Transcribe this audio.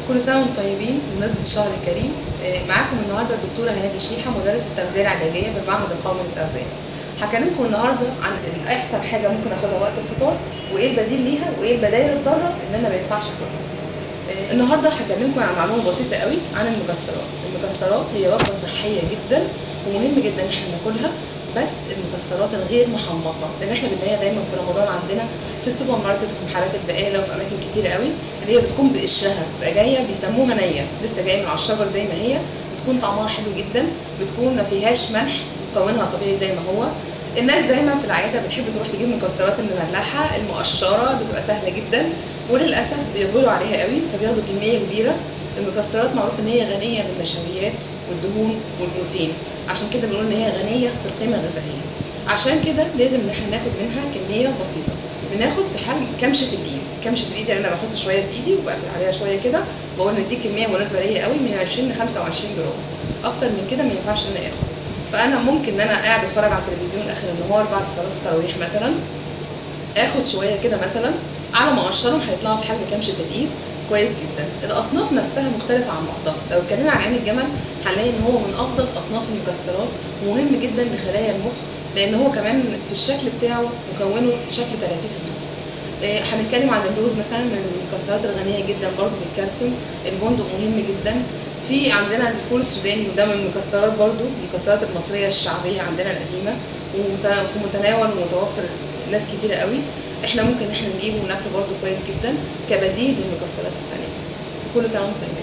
كل سنه وانتم طيبين بمناسبه الشهر الكريم آه، معاكم النهارده الدكتوره هنادي شيحه مدرس التغذيه العلاجيه بالمعهد القومي للتغذيه هكلمكم النهارده عن احسن حاجه ممكن اخدها وقت الفطار وايه البديل ليها وايه البدائل الضاره اللي انا ما ينفعش اخدها آه، النهارده هكلمكم عن معلومه بسيطه قوي عن المكسرات المكسرات هي وجبه صحيه جدا ومهم جدا ان احنا ناكلها بس المكسرات الغير محمصه لان احنا بنلاقيها دايما في رمضان عندنا في السوبر ماركت وفي محلات البقاله وفي اماكن كتيره قوي اللي هي بتكون بقشرها بتبقى جايه بيسموها نيه لسه جايه من على الشجر زي ما هي بتكون طعمها حلو جدا بتكون ما فيهاش ملح مكونها طبيعي زي ما هو الناس دايما في العاده بتحب تروح تجيب المكسرات المملحه المقشره بتبقى سهله جدا وللاسف بيقبلوا عليها قوي فبياخدوا كميه كبيره المكسرات معروف ان هي غنيه بالنشويات والدهون والبروتين عشان كده بنقول ان هي غنيه في القيمه الغذائيه عشان كده لازم ان احنا ناخد منها كميه بسيطه بناخد في حجم كمشه الايد كمشه الايد يعني انا بحط شويه في ايدي وبقفل عليها شويه كده بقول ان دي كميه مناسبه ليا قوي من 20 ل 25 جرام اكتر من كده ما ينفعش ان انا اخد فانا ممكن ان انا قاعد اتفرج على التلفزيون اخر النهار بعد صلاه التراويح مثلا اخد شويه كده مثلا على ما اقشرهم هيطلعوا في حجم كمشه الايد كويس جدا الاصناف نفسها مختلفه عن بعضها لو اتكلمنا عن عين الجمل هنلاقي ان هو من افضل اصناف المكسرات ومهم جدا لخلايا المخ لان هو كمان في الشكل بتاعه مكونه شكل تلافيف المخ إيه، هنتكلم عن اللوز مثلا من المكسرات الغنيه جدا برضه بالكالسيوم البندق مهم جدا في عندنا الفول السوداني وده من المكسرات برضه المكسرات المصريه الشعبيه عندنا القديمه ومت- وفي متناول ومتوفر ناس كتيره قوي احنا ممكن ان احنا نجيبه وناكله برضه كويس جدا كبديل للمكسرات الثانيه كل سنه وانتم طيبين